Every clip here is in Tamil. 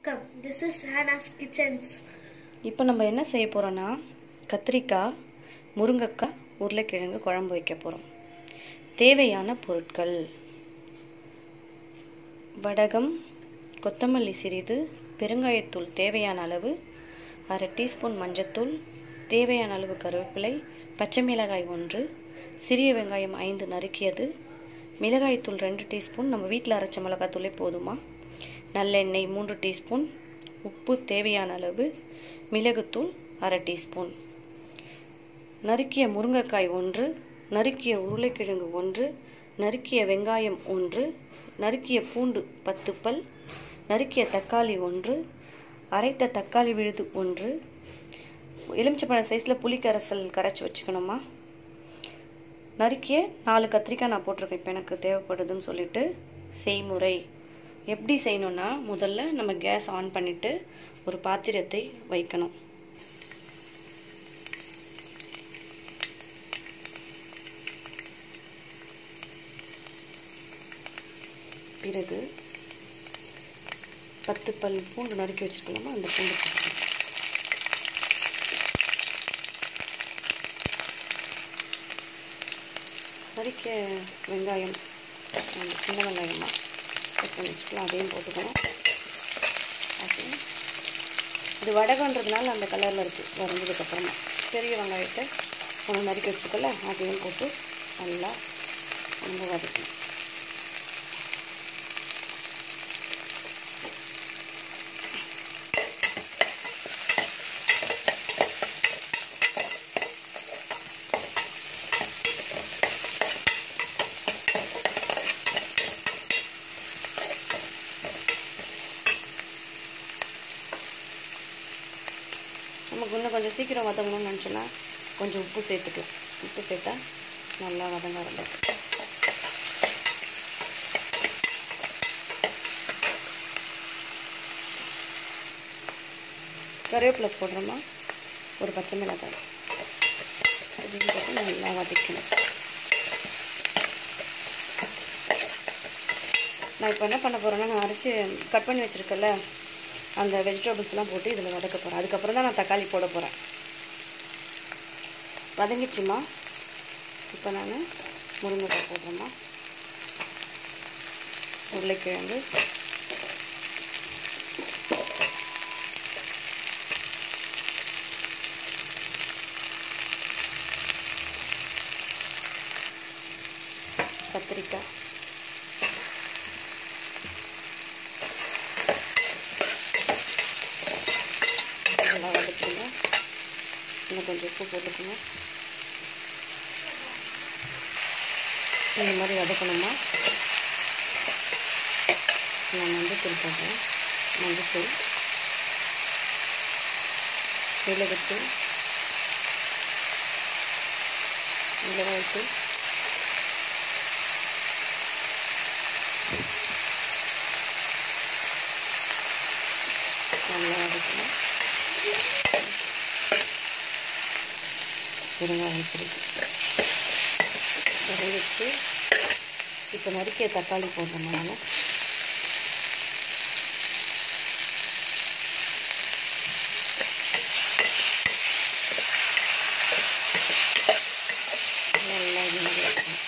வணக்கம் திஸ் இஸ் ஹேனாஸ் கிச்சன்ஸ் இப்போ நம்ம என்ன செய்ய போகிறோன்னா கத்திரிக்காய் முருங்கைக்காய் உருளைக்கிழங்கு குழம்பு வைக்க போகிறோம் தேவையான பொருட்கள் வடகம் கொத்தமல்லி சிறிது பெருங்காயத்தூள் தேவையான அளவு அரை டீஸ்பூன் மஞ்சத்தூள் தேவையான அளவு கருவேப்பிலை பச்சை மிளகாய் ஒன்று சிறிய வெங்காயம் ஐந்து நறுக்கியது மிளகாய்த்தூள் ரெண்டு டீஸ்பூன் நம்ம வீட்டில் அரைச்ச மிளகாத்தூளே போதுமா நல்லெண்ணெய் மூன்று டீஸ்பூன் உப்பு தேவையான அளவு மிளகுத்தூள் அரை டீஸ்பூன் நறுக்கிய முருங்கைக்காய் ஒன்று நறுக்கிய உருளைக்கிழங்கு ஒன்று நறுக்கிய வெங்காயம் ஒன்று நறுக்கிய பூண்டு பத்து பல் நறுக்கிய தக்காளி ஒன்று அரைத்த தக்காளி விழுது ஒன்று எலுமிச்சப்பழம் சைஸில் புளி கரைசல் கரைச்சி வச்சுக்கணுமா நறுக்கிய நாலு கத்திரிக்காய் நான் போட்டிருக்கேன் இப்போ எனக்கு தேவைப்படுதுன்னு சொல்லிட்டு செய்முறை எப்படி செய்யணும்னா முதல்ல நம்ம கேஸ் ஆன் பண்ணிவிட்டு ஒரு பாத்திரத்தை வைக்கணும் பிறகு பத்து பல் பூண்டு நறுக்கி வச்சுருக்கலாமா அந்த பூண்டு போட்டுக்கலாம் நறுக்கிய வெங்காயம் அந்த சின்ன வெங்காயமாக கட் பண்ணி வச்சுக்கலாம் அதையும் போட்டுக்கணும் அது இது வடகன்றதுனால அந்த கலரில் இருக்குது வரைஞ்சதுக்கப்புறமா பெரிய வெங்காயத்தை ஒன்று நறுக்கி வச்சுக்கல அதையும் போட்டு நல்லா நம்ம வதக்கணும் நமக்கு இன்னும் கொஞ்சம் சீக்கிரம் வதங்கணும்னு நினச்சோன்னா கொஞ்சம் உப்பு சேர்த்துக்கலாம் உப்பு சேர்த்தா நல்லா வதங்க ஆரம்பிக்கும் கருவேப்பிலை போடுறோமா ஒரு பச்சை மிளகாய் இதையும் போட்டு நல்லா வதக்கணும் நான் இப்போ என்ன பண்ண போகிறேன்னா நான் அரைச்சி கட் பண்ணி வச்சுருக்கேன்ல அந்த வெஜிடபிள்ஸ்லாம் போட்டு இதில் வதக்க போகிறேன் அதுக்கப்புறம் தான் நான் தக்காளி போட போகிறேன் வதங்கிச்சுமா இப்போ நான் முருங்கைக்காய் போடுறேம்மா உருளைக்கிழங்கு கத்திரிக்காய் நல்லா வதக்குங்க இன்னும் கொஞ்சம் உப்பு போட்டுக்கோங்க இந்த மாதிரி வதக்கணுமா நான் மஞ்சத்தூள் போடுறேன் மஞ்சத்தூள் மிளகுத்தூள் மிளகாய்த்தூள் நல்லா வதக்கணும் பெருங்காயம் பிடிக்கும் வச்சு இப்போ நறுக்கிய தக்காளி போடுறோம் நான் நல்லா இது மாதிரி வைக்கணும்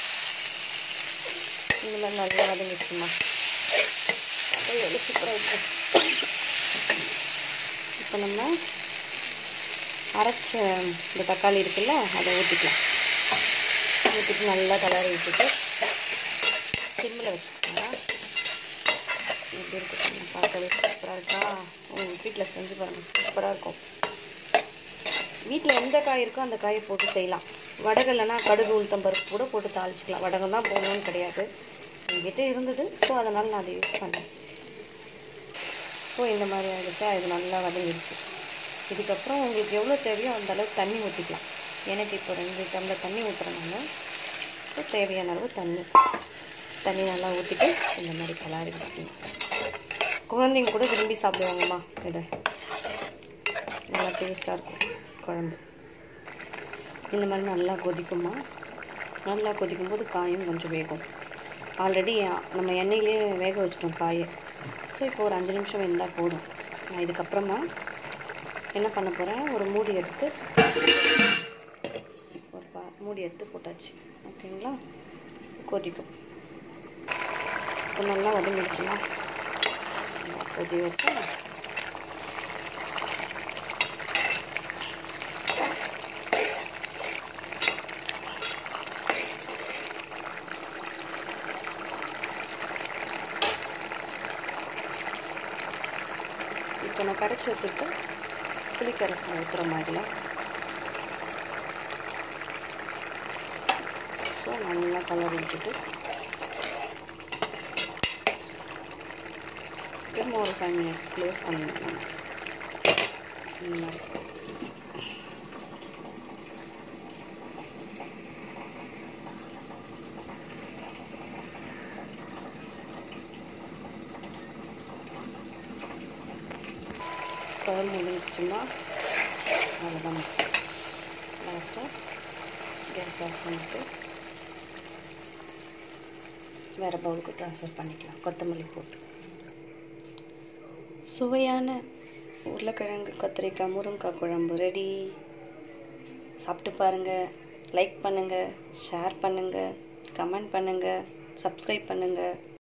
இந்த மாதிரி நல்லா வதங்கிடுச்சுமா எவ்வளோ சூப்பராக இருக்கும் இப்போ நம்ம அரைச்ச இந்த தக்காளி இருக்குல்ல அதை ஊற்றிக்கலாம் ஊற்றிட்டு நல்லா கலரி விட்டுட்டு சிம்மில் வச்சுக்கலாம் எப்படி இருக்கு பார்க்கவே சூப்பராக இருக்கா உங்கள் வீட்டில் செஞ்சு பாருங்கள் சூப்பராக இருக்கும் வீட்டில் எந்த காய் இருக்கோ அந்த காயை போட்டு செய்யலாம் வடகல்லைனா கடுகு உளுத்தம் பருப்பு கூட போட்டு தாளிச்சிக்கலாம் வடகம் தான் போடணும்னு கிடையாது என்கிட்ட இருந்தது ஸோ அதனால் நான் அதை யூஸ் பண்ணேன் ஸோ இந்த மாதிரி ஆகிடுச்சா இது நல்லா வதங்கிடுச்சு இதுக்கப்புறம் உங்களுக்கு எவ்வளோ தேவையோ அந்த அளவுக்கு தண்ணி ஊற்றிக்கலாம் எனக்கு இப்போ ரெண்டு டம்ளர் தண்ணி ஊற்றுறனால ஸோ தேவையான அளவு தண்ணி தண்ணி நல்லா ஊற்றிட்டு இந்த மாதிரி கலாரி வைக்கணும் குழந்தைங்க கூட விரும்பி சாப்பிடுவாங்கம்மா இதை நல்லா டேஸ்ட்டாக இருக்கும் குழம்பு இந்த மாதிரி நல்லா கொதிக்குமா நல்லா கொதிக்கும் போது காயும் கொஞ்சம் வேகும் ஆல்ரெடி நம்ம எண்ணெயிலே வேக வச்சிட்டோம் காயை ஸோ இப்போ ஒரு அஞ்சு நிமிஷம் வெந்தால் போதும் நான் இதுக்கப்புறமா என்ன பண்ண போகிறேன் ஒரு மூடி எடுத்து ஒரு பா மூடி எடுத்து போட்டாச்சு ஓகேங்களா கொதிக்கும் இப்போ நல்லா வதங்கிடுச்சுமா கொதி வச்சு இப்போ நான் கரைச்சி வச்சுட்டு புளிக்கரசல் ஊற்றுற மாதிரில ஸோ நல்லா கலர் விட்டுட்டு திரும்ப ஒரு ஃபைவ் மினிட்ஸ் க்ளோஸ் பண்ணிடணும் இந்த மாதிரி குழம்பு முடிஞ்சிச்சுன்னா அவ்வளோதான் லாஸ்ட்டாக கேஸ் ஆஃப் பண்ணிவிட்டு வேறு பவுலுக்கு ட்ரான்ஸ்ஃபர் பண்ணிக்கலாம் கொத்தமல்லி போட்டு சுவையான உருளைக்கிழங்கு கத்திரிக்காய் முருங்கைக்காய் குழம்பு ரெடி சாப்பிட்டு பாருங்கள் லைக் பண்ணுங்கள் ஷேர் பண்ணுங்கள் கமெண்ட் பண்ணுங்கள் சப்ஸ்கிரைப் பண்ணுங்கள்